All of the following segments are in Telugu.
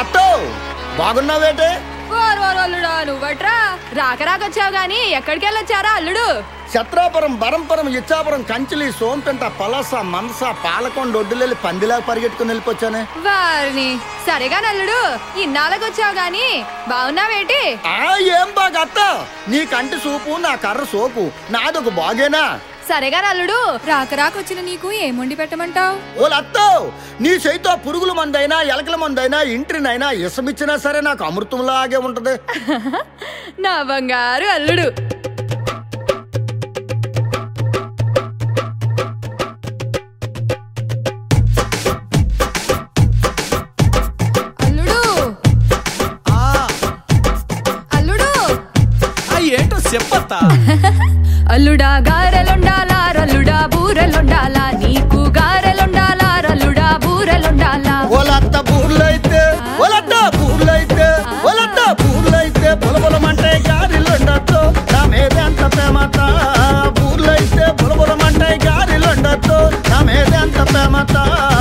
అత్తో బాగున్నావేటే వారు వారు అల్లుడా నువ్వట్రా రాక రాకొచ్చావు గాని ఎక్కడికి వెళ్ళొచ్చారా అల్లుడు చిత్రాపురం బరంపురం ఇచ్చాపురం కంచిలి సోంపెంట పలస మనస పాలకొండ ఒడ్డులెళ్ళి పందిలా పరిగెట్టుకుని వెళ్ళిపోచ్చానే వారిని సరేగా నల్లుడు ఇన్నాళ్ళకి వచ్చావు గాని బాగున్నావేటి ఆ ఏం బాగా అత్త నీ కంటి సూపు నా కర్ర సోపు నాదొక బాగేనా సరేగా నల్లుడు రాక రాకొచ్చిన నీకు ఏం వండి పెట్టమంటావు ఓలత్తో నీ చేయితో పురుగుల మందైనా ఎలకల మందైనా ఇంటినైనా ఇసమిచ్చినా సరే నాకు అమృతంలాగే ఉంటది నా బంగారు అల్లుడు అల్లుడు అల్లుడు ఆ ఏంటో చెప్పత్తా అల్లుడా గారెలుండాలా రల్లుడా బూరెలుండాలా నీకు గారెలుండాలా రల్లుడా బూరెలుండాలా ఓలత్త బూర్లైతే ఓలత్త బూర్లైతే ఓలత్త బూర్లైతే బులబులమంటే గారిలుండొచ్చు నా మీద ఎంత ప్రేమత బూర్లైతే బులబులమంటే గారిలుండొచ్చు నా మీద ఎంత ప్రేమత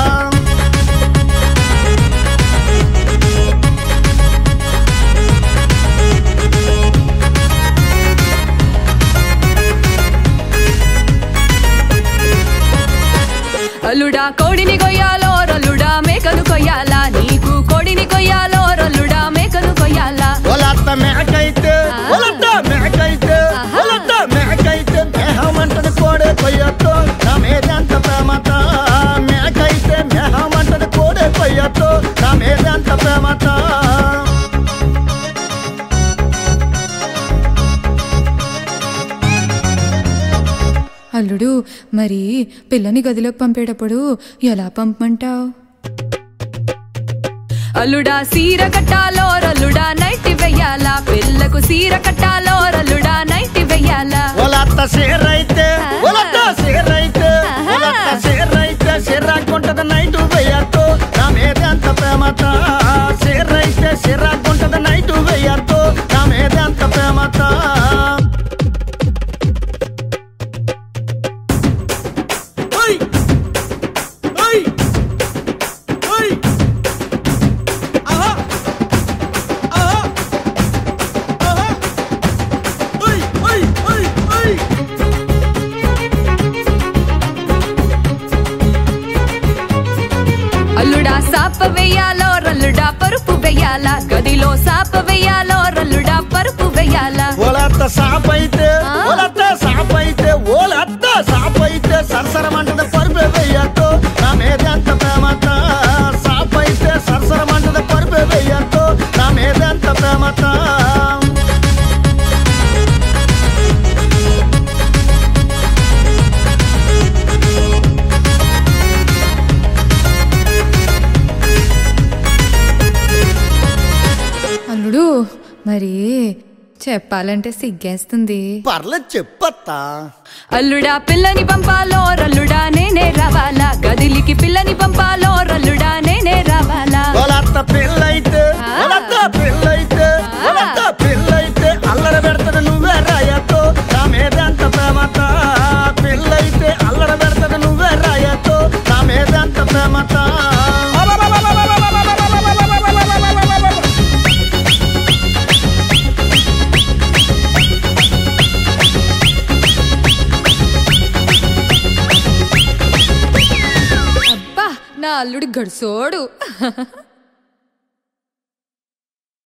అల్లుడా కోడిని కొయ్యాలో రల్లుడా మేకను కొయ్యాలా నీకు కోడిని కొయ్యాలో రల్లుడా మేకను కొయ్యాలా ఓలత్త మేకైతే ఓలత్త మేకైతే ఓలత్త మేకైతే మేహమంటది కోడే కొయ్యొచ్చు నా మీద ఎంత ప్రేమత మేకైతే మేహమంటది కోడే కొయ్యొచ్చు నా మీద ఎంత ప్రేమత అల్లుడు మరి పిల్లని గదిలోకి పంపేటప్పుడు ఎలా పంపమంటావు అల్లుడా సీర కట్టాలో రల్లుడా నైట్ వెయ్యాలా పిల్లకు సీర కట్టాలో రల్లుడా నైట్ వెయ్యాలా ఒలత్త సీరైతే ఒలత్త సీరైతే ఒలత్త సీరైతే సిర్రాకుంటది నైట్ వెయ్యత్తు నా మీద ఎంత ప్రేమత సీరైతే సిర్రాకుంటది నైట్ వెయ్యత్తు నా మీద ఎంత ప్రేమత ఓయ్ ఓయ్ ఓయ్ ఆహా ఆహా ఆహా ఓయ్ ఓయ్ ఓయ్ ఓయ్ అల్లుడా సాప వెయ్యాలో రల్లుడా పరుపు వెయ్యాలా గదిలో సాప వెయ్యాలో రల్లుడా పరుపు వెయ్యాలా ఒలత్త సాపైతే ఆ? ఒలత్త సాపైతే ఓలత్త సాపైతే సరసరమంటది పరుపే వెయ్యత్తు నా మీద ఎంత ప్రేమత సాపైతే సరసరమంటది పరుపే వెయ్యత్తు నా మీద ఎంత ప్రేమత అల్లుడు మరి చెప్పాలంటే సిగ్గేస్తుంది పర్లేదు చెప్పత్తా అల్లుడా పిల్లని పంపాలో రల్లుడా నేనే రావాలా గదిలికి పిల్లని పంపాలో రల్లుడా నేనే రావాలా ఒలత్త పిల్లైతే ఒలత్త పిల్లైతే ఒలత్త పిల్లైతే అల్లర పెడతది నువ్వే రాయతో నా మీద ఎంత ప్రేమత పిల్లైతే అల్లర పెడతది నువ్వే రాయతో నా మీద ఎంత ప్రేమత అబ్బా నా అల్లుడి గడుసోడు